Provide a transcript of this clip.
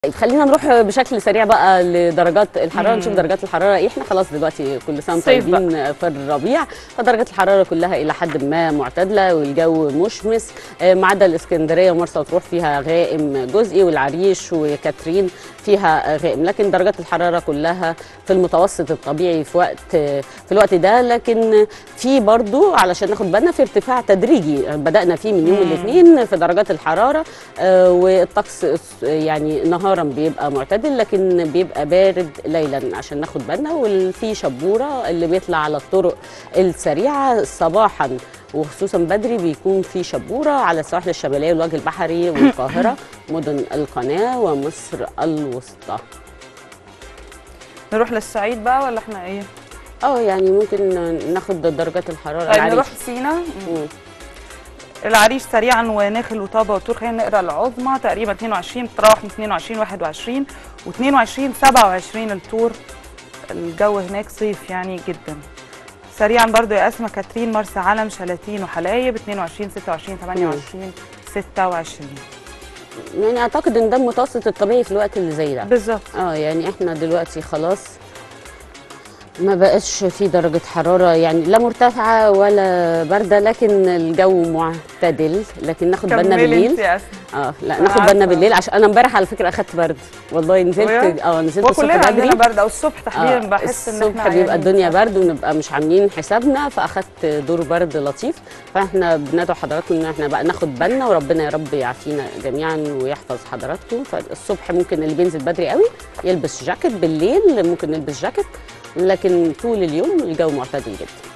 طيب خلينا نروح بشكل سريع بقى لدرجات الحراره مم. نشوف درجات الحراره ايه احنا خلاص دلوقتي كل سنه وانتم صيف طيبين في الربيع فدرجات الحراره كلها الى حد ما معتدله والجو مشمس آه، ما عدا الاسكندريه ومرسى مطروح فيها غائم جزئي والعريش وكاترين فيها غائم لكن درجات الحراره كلها في المتوسط الطبيعي في وقت في الوقت ده لكن في برضو علشان ناخد بالنا في ارتفاع تدريجي بدانا فيه من يوم مم. الاثنين في درجات الحراره آه، والطقس يعني نهارا بيبقى معتدل لكن بيبقى بارد ليلا عشان ناخد بالنا وفي شبوره اللي بيطلع على الطرق السريعه صباحا وخصوصا بدري بيكون في شبوره على السواحل الشماليه والوجه البحري والقاهره مدن القناه ومصر الوسطى نروح للصعيد بقى ولا احنا ايه؟ اه يعني ممكن ناخد درجات الحراره طيب العالية. نروح سينا مم. العريش سريعا وناخل وطابه وطور خلينا نقرا العظمى تقريبا 22 بتتراوح من 22 21 و22 27 الطور الجو هناك صيف يعني جدا سريعا برضو يا اسماء كاترين مرسى علم شلاتين وحلايب 22 26 28 26 يعني اعتقد ان ده المتوسط الطبيعي في الوقت اللي زي ده بالظبط اه يعني احنا دلوقتي خلاص ما بقاش في درجة حرارة يعني لا مرتفعة ولا باردة لكن الجو معتدل لكن ناخد بالنا كملي انت بالليل يا اسماء اه لا أنا ناخد بالنا عارفة. بالليل عشان انا امبارح على فكرة اخدت برد والله نزلت بجد؟ اه نزلت الصبح وكلنا عندنا بدري برد او الصبح تحديدا آه، بحس ان الصبح احنا بيبقى يعني الدنيا برد ونبقى مش عاملين حسابنا فاخدت دور برد لطيف فاحنا بندعو حضراتكم ان احنا بقى ناخد بالنا وربنا يا رب يعافينا جميعا ويحفظ حضراتكم فالصبح ممكن اللي بينزل بدري قوي يلبس جاكيت بالليل ممكن نلبس جاكيت لكن طول اليوم الجو معتدل جدا